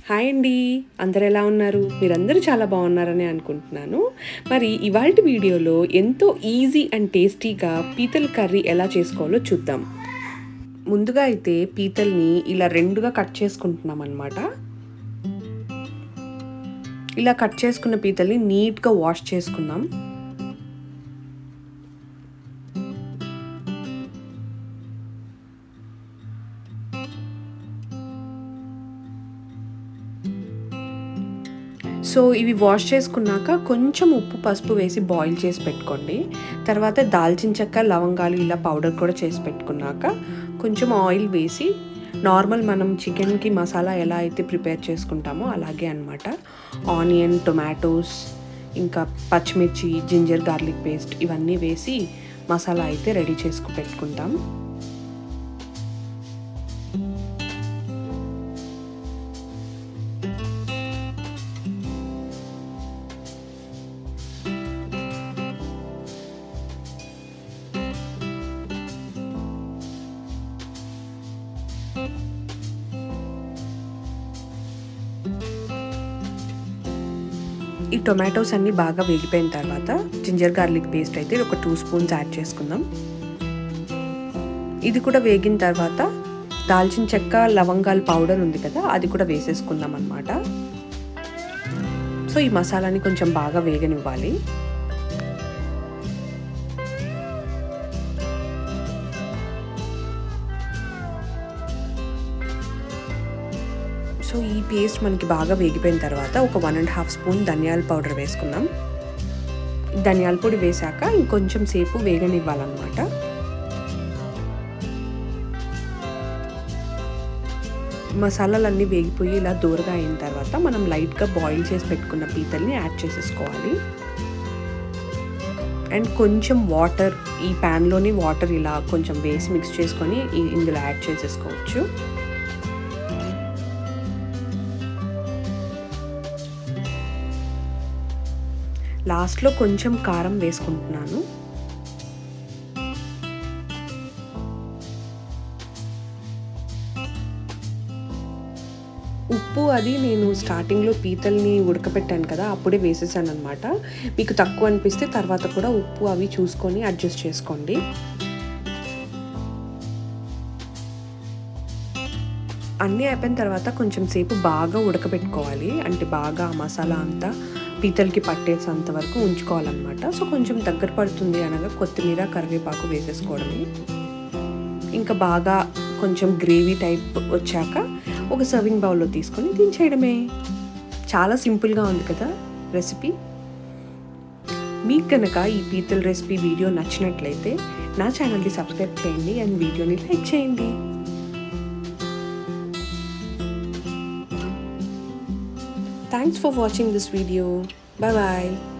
Hi అండి అందరు ఎలా ఉన్నారు మీరందరూ చాలా బాగున్నారని అనుకుంటున్నాను మరి ఇవాళ వీడియోలో ఎంతో ఈజీ అండ్ టేస్టీగా పీతల కర్రీ ఎలా చేసుకోవాలో చూద్దాం ముందుగా అయితే పీతల్ని ఇలా రెండుగా కట్ చేసుకుంటున్నాం అనమాట ఇలా కట్ చేసుకున్న పీతల్ని నీట్గా వాష్ చేసుకుందాం సో ఇవి వాష్ చేసుకున్నాక కొంచెం ఉప్పు పసుపు వేసి బాయిల్ చేసి పెట్టుకోండి తర్వాత దాల్చిన చెక్క లవంగాలు ఇలా పౌడర్ కూడా చేసి పెట్టుకున్నాక కొంచెం ఆయిల్ వేసి నార్మల్ మనం చికెన్కి మసాలా ఎలా అయితే ప్రిపేర్ చేసుకుంటామో అలాగే అనమాట ఆనియన్ టొమాటోస్ ఇంకా పచ్చిమిర్చి జింజర్ గార్లిక్ పేస్ట్ ఇవన్నీ వేసి మసాలా అయితే రెడీ చేసుకు పెట్టుకుంటాం ఈ టొమాటోస్ అన్నీ బాగా వేగిపోయిన తర్వాత జింజర్ గార్లిక్ పేస్ట్ అయితే ఒక టూ స్పూన్స్ యాడ్ చేసుకుందాం ఇది కూడా వేగిన తర్వాత దాల్చిన చెక్క లవంగాల పౌడర్ ఉంది కదా అది కూడా వేసేసుకుందాం అనమాట సో ఈ మసాలాని కొంచెం బాగా వేగనివ్వాలి సో ఈ పేస్ట్ మనకి బాగా వేగిపోయిన తర్వాత ఒక వన్ అండ్ హాఫ్ స్పూన్ ధనియాల పౌడర్ వేసుకుందాం ధనియాల పొడి వేసాక ఇంకొంచెం సేపు వేగనివ్వాలన్నమాట మసాలాలన్నీ వేగిపోయి ఇలా దూరగా అయిన తర్వాత మనం లైట్గా బాయిల్ చేసి పెట్టుకున్న పీతల్ని యాడ్ చేసేసుకోవాలి అండ్ కొంచెం వాటర్ ఈ ప్యాన్లోని వాటర్ ఇలా కొంచెం వేసి మిక్స్ చేసుకొని ఇందులో యాడ్ చేసేసుకోవచ్చు లాస్ట్లో కొంచెం కారం వేసుకుంటున్నాను ఉప్పు అది నేను స్టార్టింగ్లో పీతల్ని ఉడకపెట్టాను కదా అప్పుడే వేసేసాను అనమాట మీకు తక్కువ అనిపిస్తే తర్వాత కూడా ఉప్పు అవి చూసుకొని అడ్జస్ట్ చేసుకోండి అన్నీ అయిపోయిన తర్వాత కొంచెం సేపు బాగా ఉడకబెట్టుకోవాలి అంటే బాగా మసాలా అంతా పీతలకి పట్టేసేంత వరకు ఉంచుకోవాలన్నమాట సో కొంచెం దగ్గర పడుతుంది అనగా కొత్తిమీర కరివేపాకు వేసేసుకోవడమే ఇంకా బాగా కొంచెం గ్రేవీ టైప్ వచ్చాక ఒక సర్వింగ్ బౌల్లో తీసుకొని దించేయడమే చాలా సింపుల్గా ఉంది కదా రెసిపీ మీకు కనుక ఈ పీతల రెసిపీ వీడియో నచ్చినట్లయితే నా ఛానల్ని సబ్స్క్రైబ్ చేయండి అండ్ వీడియోని లైక్ చేయండి Thanks for watching this video. Bye bye.